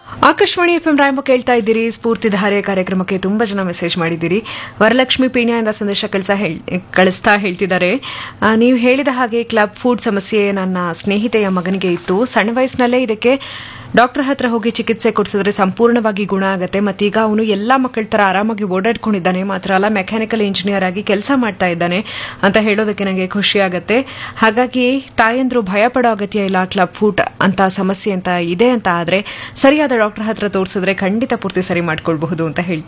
Akashvani F M ರಾಯಂಬ ಕೇಳ್ತಾ ಇದ್ದೀರಿ ಸ್ಫೂರ್ತಿಧಾರೆ ಕಾರ್ಯಕ್ರಮಕ್ಕೆ ತುಂಬಾ ಜನ ಮೆಸೇಜ್ ಮಾಡಿದ್ದೀರಿ ವರಲಕ್ಷ್ಮಿ ಪೀಣ್ಯದಿಂದ ಸಂದೇಶ ಕಳಿಸ ಕಳಿಸ್ತಾ ಹೇಳ್ತಿದ್ದಾರೆ ಆ, ನೀವು ಹೇಳಿದ ಹಾಗೆ ಕ್ಲಬ್ ಫುಡ್ ಸಮಸ್ಯೆ ನನ್ನ ಸ್ನೇಹಿತೆಯ ಮಗನಿಗೆ ಇತ್ತು ಸಣ್ಣ ವಯಸ್ಸಿನಲ್ಲೇ ಇದಕ್ಕೆ ಡಾಕ್ಟರ್ ಹತ್ರ ಹೋಗಿ ಚಿಕಿತ್ಸೆ ಕೊಡಿಸಿದ್ರೆ ಸಂಪೂರ್ಣವಾಗಿ ಗುಣ ಆಗುತ್ತೆ ಮತ್ತೀಗ ಅವನು ಎಲ್ಲಾ ಮಕ್ಕಳ ತರ ಆರಾಮಾಗಿ ಓಡಾಡ್ಕೊಂಡಿದ್ದಾನೆ ಮಾತ್ರ ಅಲ್ಲ ಮೆಕ್ಯಾನಿಕಲ್ ಇಂಜಿನಿಯರ್ ಆಗಿ ಕೆಲಸ ಮಾಡ್ತಾ ಇದ್ದಾನೆ ಅಂತ ಹೇಳೋದಕ್ಕೆ ನನಗೆ ಖುಷಿ ಆಗುತ್ತೆ ಹಾಗಾಗಿ ತಾಯಂದ್ರು ಭಯ ಪಡೋ ಅಗತ್ಯ ಇಲ್ಲ ಕ್ಲಬ್ ಫುಡ್ ಅಂತ ಸಮಸ್ಯೆ ಅಂತ ಇದೆ ಅಂತ ಆದ್ರೆ ಸರಿಯಾದ ಡಾಕ್ಟರ್ ಹತ್ರ ತೋರಿಸಿದ್ರೆ ಖಂಡಿತ ಪೂರ್ತಿ ಸರಿ ಮಾಡ್ಕೊಳ್ಬಹುದು ಅಂತ ಹೇಳ್ತೀನಿ